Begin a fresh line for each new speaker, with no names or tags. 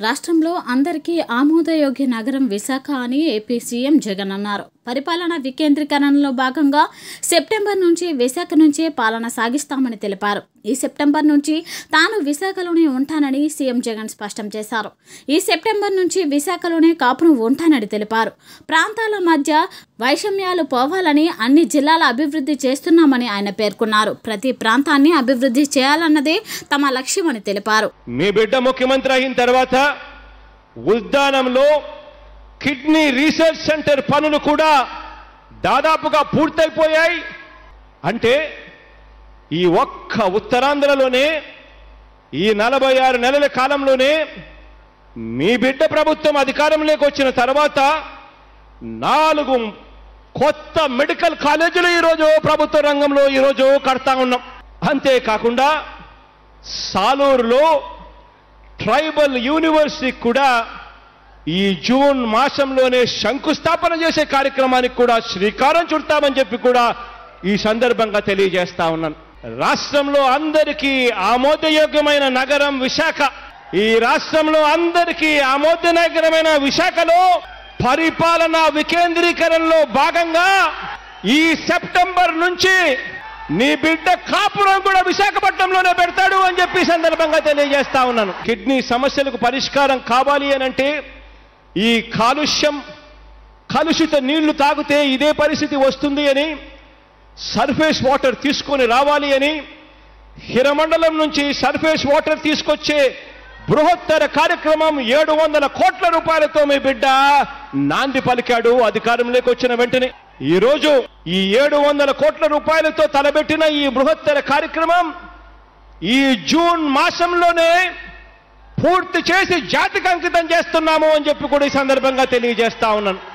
రాష్ట్రంలో అందరికీ ఆమోదయోగ్య నగరం విశాఖ అని ఏపీ సీఎం జగన్ అన్నారు పరిపాలన వికేంద్రీకరణలో భాగంగా సెప్టెంబర్ నుంచి విశాఖ నుంచే పాలన సాగిస్తామని తెలిపారు ఈ సెప్టెంబర్ నుంచి తాను విశాఖలోనే ఉంటానని సీఎం జగన్ స్పష్టం చేశారు ఈ సెప్టెంబర్ నుంచి విశాఖలోనే కాపును ఉంటానని తెలిపారు ప్రాంతాల మధ్య వైషమ్యాలు పోవాలని అన్ని జిల్లాల అభివృద్ధి చేస్తున్నామని ఆయన పేర్కొన్నారు ప్రతి ప్రాంతాన్ని అభివృద్ధి చేయాలన్నదే తమ లక్ష్యమని తెలిపారు
మీ బిడ్డ ముఖ్యమంత్రి అయిన తర్వాత ఉద్యానంలో కిడ్నీ రీసెర్చ్ సెంటర్ పనులు కూడా దాదాపుగా పూర్తయిపోయాయి అంటే ఈ ఒక్క ఉత్తరాంధ్రలోనే ఈ నలభై ఆరు నెలల కాలంలోనే మీ బిడ్డ ప్రభుత్వం అధికారంలోకి వచ్చిన తర్వాత నాలుగు కొత్త మెడికల్ కాలేజీలు ఈరోజు ప్రభుత్వ రంగంలో ఈరోజు కడతా ఉన్నాం అంతేకాకుండా సాలూరులో ట్రైబల్ యూనివర్సిటీ కూడా ఈ జూన్ మాసంలోనే శంకుస్థాపన చేసే కార్యక్రమానికి కూడా శ్రీకారం చుడతామని చెప్పి కూడా ఈ సందర్భంగా తెలియజేస్తా ఉన్నాను రాష్ట్రంలో అందరికీ ఆమోదయోగ్యమైన నగరం విశాఖ ఈ రాష్ట్రంలో అందరికీ ఆమోదనగరమైన విశాఖలో పరిపాలన వికేంద్రీకరణలో భాగంగా ఈ సెప్టెంబర్ నుంచి నీ బిడ్డ కాపురం కూడా విశాఖపట్నంలోనే పెడతాడు అని చెప్పి ఈ సందర్భంగా తెలియజేస్తా ఉన్నాను కిడ్నీ సమస్యలకు పరిష్కారం కావాలి అని అంటే ఈ కాలుష్యం కలుషిత నీళ్లు తాగితే ఇదే పరిస్థితి వస్తుంది అని సర్ఫేస్ వాటర్ తీసుకొని రావాలి అని హిరమండలం నుంచి సర్ఫేస్ వాటర్ తీసుకొచ్చే బృహత్తర కార్యక్రమం ఏడు వందల కోట్ల రూపాయలతో మీ బిడ్డ నాంది పలికాడు అధికారంలోకి వచ్చిన వెంటనే ఈ రోజు ఈ ఏడు వందల కోట్ల రూపాయలతో తలబెట్టిన ఈ బృహత్తర కార్యక్రమం ఈ జూన్ మాసంలోనే పూర్తి చేసి జాతికి అంకితం చేస్తున్నాము అని చెప్పి కూడా ఈ సందర్భంగా తెలియజేస్తా ఉన్నాను